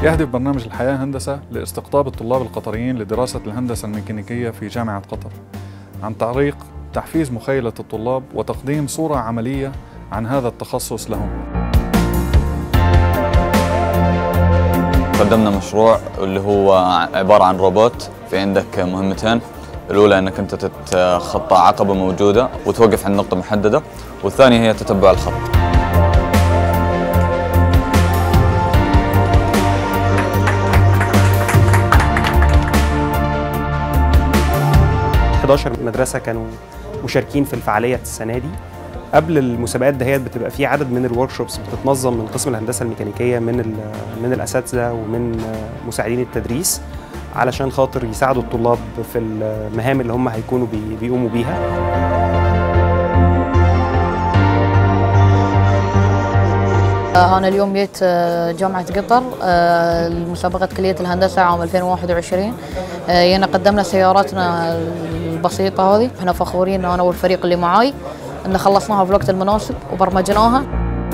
يهدف برنامج الحياة هندسة لاستقطاب الطلاب القطريين لدراسة الهندسة الميكانيكية في جامعة قطر عن طريق تحفيز مخيلة الطلاب وتقديم صورة عملية عن هذا التخصص لهم قدمنا مشروع اللي هو عبارة عن روبوت في عندك مهمتين الأولى أنك أنت تتخطى عقبة موجودة وتوقف عند نقطة محددة والثانية هي تتبع الخط 11 مدرسه كانوا مشاركين في الفعاليه السنه دي قبل المسابقات دهيت بتبقى في عدد من الورك شوبس بتتنظم من قسم الهندسه الميكانيكيه من من الاساتذه ومن مساعدين التدريس علشان خاطر يساعدوا الطلاب في المهام اللي هم هيكونوا بيقوموا بيها أنا اليوم جيت جامعة قطر لمسابقة كلية الهندسة عام 2021 جينا قدمنا سياراتنا البسيطة هذه احنا فخورين أنا والفريق اللي معاي أن خلصناها في الوقت المناسب وبرمجناها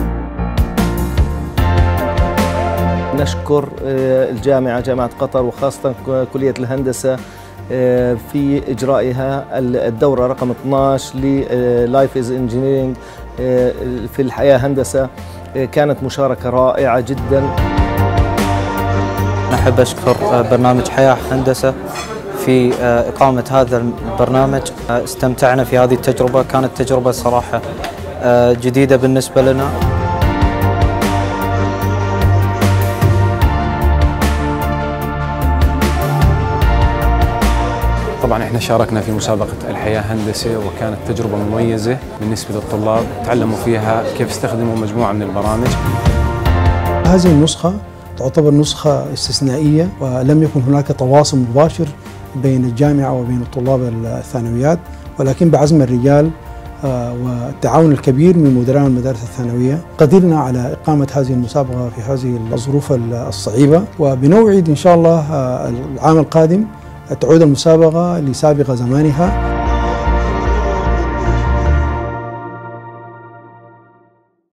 نشكر الجامعة جامعة قطر وخاصة كلية الهندسة في إجرائها الدورة رقم 12 للايف از انجينيرينج في الحياة هندسة كانت مشاركة رائعة جدا نحب أشكر برنامج حياة هندسة في إقامة هذا البرنامج استمتعنا في هذه التجربة كانت تجربة صراحة جديدة بالنسبة لنا طبعا احنا شاركنا في مسابقة الحياة هندسة وكانت تجربة مميزة بالنسبة للطلاب تعلموا فيها كيف يستخدموا مجموعة من البرامج هذه النسخة تعتبر نسخة استثنائية ولم يكن هناك تواصل مباشر بين الجامعة وبين الطلاب الثانويات ولكن بعزم الرجال والتعاون الكبير من مدراء المدارس الثانوية قدرنا على إقامة هذه المسابقة في هذه الظروف الصعيبة وبنوعد إن شاء الله العام القادم تعود المسابقة لسابق زمانها